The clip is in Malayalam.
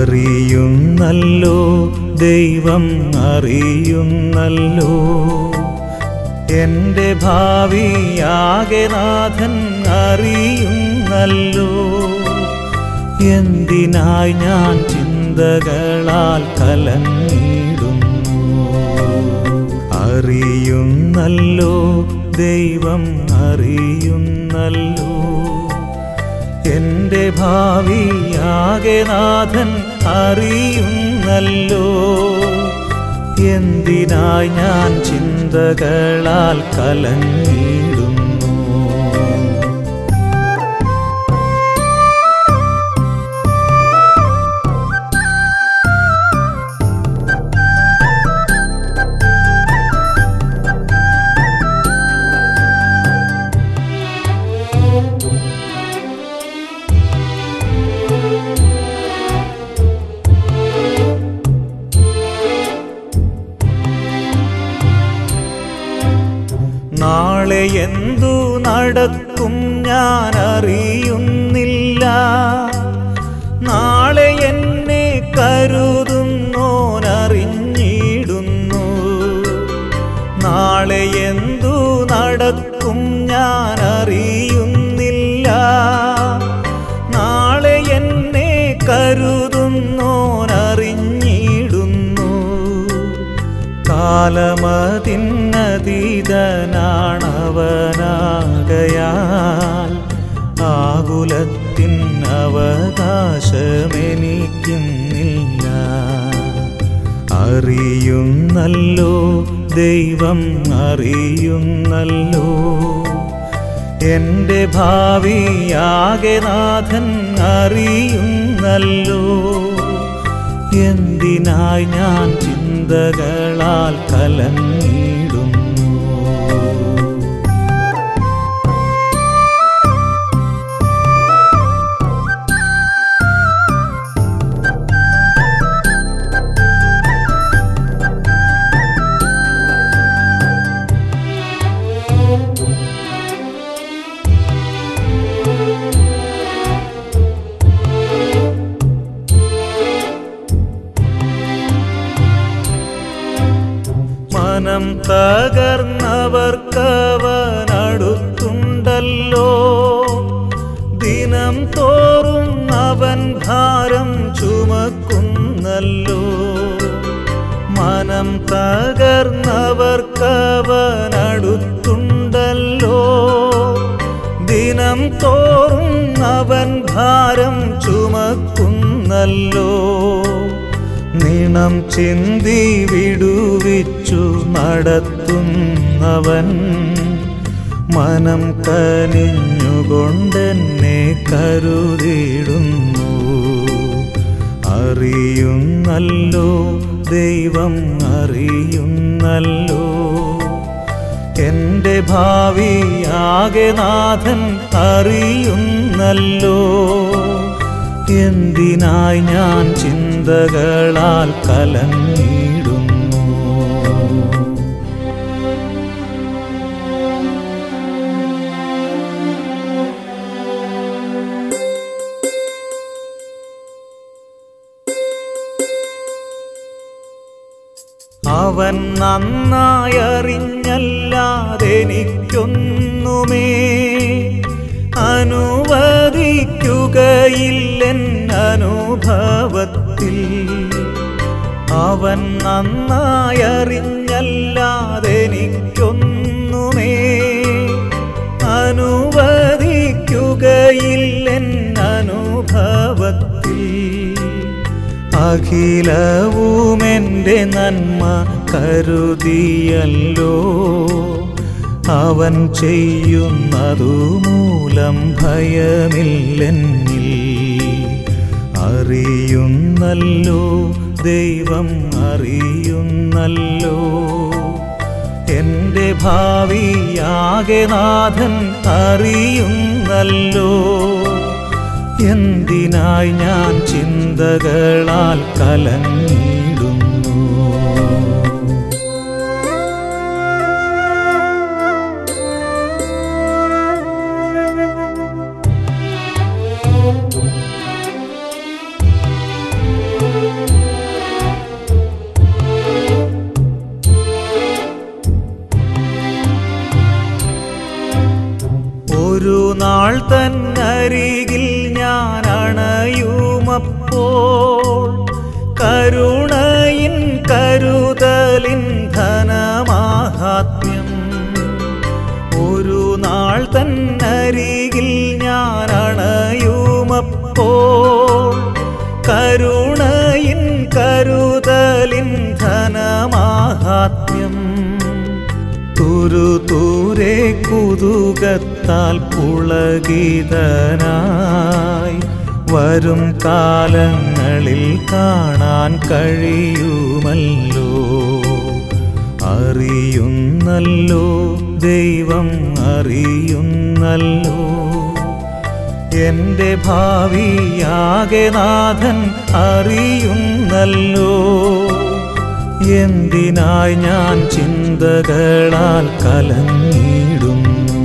അറിയുന്നല്ലോ ദൈവം അറിയുന്നല്ലോ എൻ്റെ ഭാവിയാകെ നാഥൻ അറിയുന്നല്ലോ എന്തിനായി ഞാൻ ചിന്തകളാൽ കലങ്ങിടുന്നു അറിയുന്നല്ലോ ദൈവം അറിയുന്നല്ലോ എൻ്റെ ഭാവിയാകെ നാഥൻ അറിയുന്നല്ലോ എന്തിനായി ഞാൻ ചിന്തകളാൽ കലങ്ങിടുന്നു നാളെ എന്തു നടക്കും ഞാൻ അറിയുന്നില്ല നാളെ എന്നെ കരുതുന്നോനറിഞ്ഞിടുന്നു നാളെ എന്തു നടക്കും ഞാൻ അറിയുന്നില്ല നാളെ എന്നെ കരുതുന്നോനറിഞ്ഞിടുന്നു കാലമതിന്നതീതനാണവനാകയാൽ ആകുലത്തിൻ അവകാശമെനിക്കുന്നില്ല അറിയുന്നല്ലോ ദൈവം അറിയുന്നല്ലോ എൻ്റെ ഭാവിയാകെ നാഥൻ അറിയുന്നല്ലോ എന്തിനായി ഞാൻ ചിന്തകളാൽ കലങ്ങിടുന്നു മനം തകർന്നവർക്കവനടുത്തുണ്ടല്ലോ ദിനം തോറും അവൻ ഭാരം ചുമക്കുന്നല്ലോ മനം തകർന്നവർക്കവനടുത്തുണ്ടല്ലോ ദിനം തോറും അവൻ ഭാരം ചുമക്കുന്നല്ലോ നിണം ചിന്തി വിടുവിച്ചു നടത്തുന്നവൻ മനം കനിഞ്ഞുകൊണ്ടെന്നെ കരുതിടുന്നു അറിയുന്നല്ലോ ദൈവം അറിയുന്നല്ലോ എൻ്റെ ഭാവിയാകെ നാഥൻ അറിയുന്നല്ലോ എന്തിനായി ഞാൻ ചിന്തകളാൽ കലങ്ങിടുന്നു അവൻ നന്നായി അറിഞ്ഞല്ലാതെനിക്കൊന്നുമേ അനുവദിക്കുകയില്ലെൻ അനുഭവത്തിൽ അവൻ നന്നായി അറിഞ്ഞല്ലാതെനിക്കൊന്നുമേ അനുവദിക്കുകയില്ലെൻ അനുഭവത്തിൽ അഖിലവുമെൻ്റെ നന്മ കരുതിയല്ലോ അവൻ ചെയ്യുന്നതു മൂലം ഭയമില്ലെന്നിൽ അറിയുന്നല്ലോ ദൈവം അറിയുന്നല്ലോ എൻ്റെ ഭാവിയാകെ നാഥൻ അറിയുന്നല്ലോ എന്തിനായി ഞാൻ ചിന്തകളാൽ കലങ്ങിടുന്നു Thank you. ഒരു നാൾ തന്നരികിൽ ഞാൻ അണയുമപ്പോൾ കരുണയിൻ കരുതലിൻ ധനമാഹാത്മ്യം ഒരു നാൾ തന്നരികിൽ ഞാൻ അണയുമപ്പോൾ കരുണയിൻ കരുതലിൻ ധനമാഹാത്മ്യം തുരുതൂരെ കുതുകത്താൽ പുളകിതനായി വരും കാലങ്ങളിൽ കാണാൻ കഴിയുമല്ലോ അറിയുന്നല്ലോ ദൈവം അറിയുന്നല്ലോ എന്റെ ഭാവിയാകെ നാഥൻ അറിയുന്നല്ലോ എന്തിനായി ഞാൻ ചിന്തകളാൽ കലങ്ങിയിടുന്നു